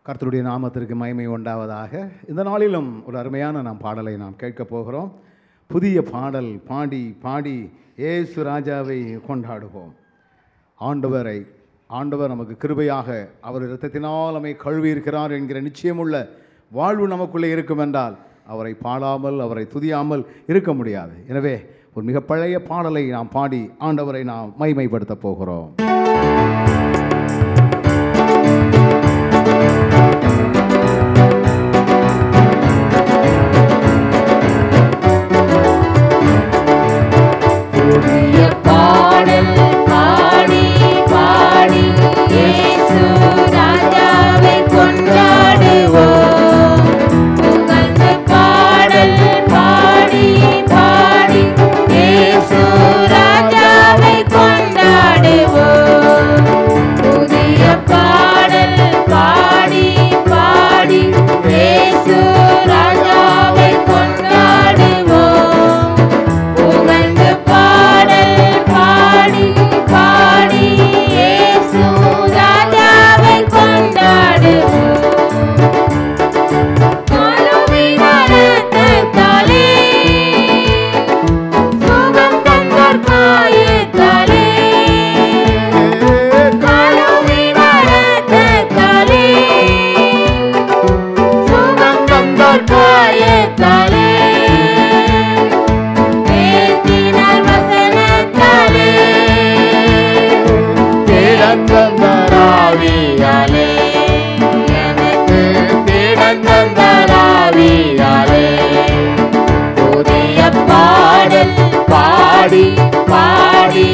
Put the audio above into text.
கர்த்தருடைய நாமத்திற்கு மகிமை உண்டாவதாக இந்த நாளிலும் ஒரு அருமையான நாம் பாடலை நாம் கேட்கப் போகிறோம் புதிய பாடல் பாடி பாடி ஏசு ராஜாவை கொண்டாடுவோம் ஆண்டவரை ஆண்டவர் நமக்கு கிருபையாக அவர் இரத்தத்தினால் நம்மை கழுவி இருக்கிறார் என்கிற நிச்சயமுள்ள வாழ்வு நமக்குள்ளே இருக்கும் என்றால் அவரை பாடாமல் அவரை துதியாமல் இருக்க முடியாது எனவே ஒரு மிக பழைய பாடலை நாம் பாடி ஆண்டவரை நாம் மைமைப்படுத்தப் போகிறோம் புதிய பாடல் பாடி பாடி இயேசு ராஜாவை கொண்டாடுவோம் புகழ்ந்து பாடல் பாடி பாடி இயேசு ராஜாவை கொண்டாடுவோம் புதிய பாடல் பாடி பாடி இயேசு ராஜாவை கொண்டாடுவோம் புகழ்ந்து பாடல் பாடி பாடி இயேசு ராஜாவை கொண்டாடுவோம் காலுவின் அறத்தாலே சுகம் தந்தார் காயத்தாலே காலுவின் அறத்தாலே சுகம் தந்தார் காயத்தாலே பேசினார் வசனத்தாலே திறந்தந்தராவியாலே எனக்கு திறந்தந்தராவியாலே புதிய பாடல் பாடி பாடி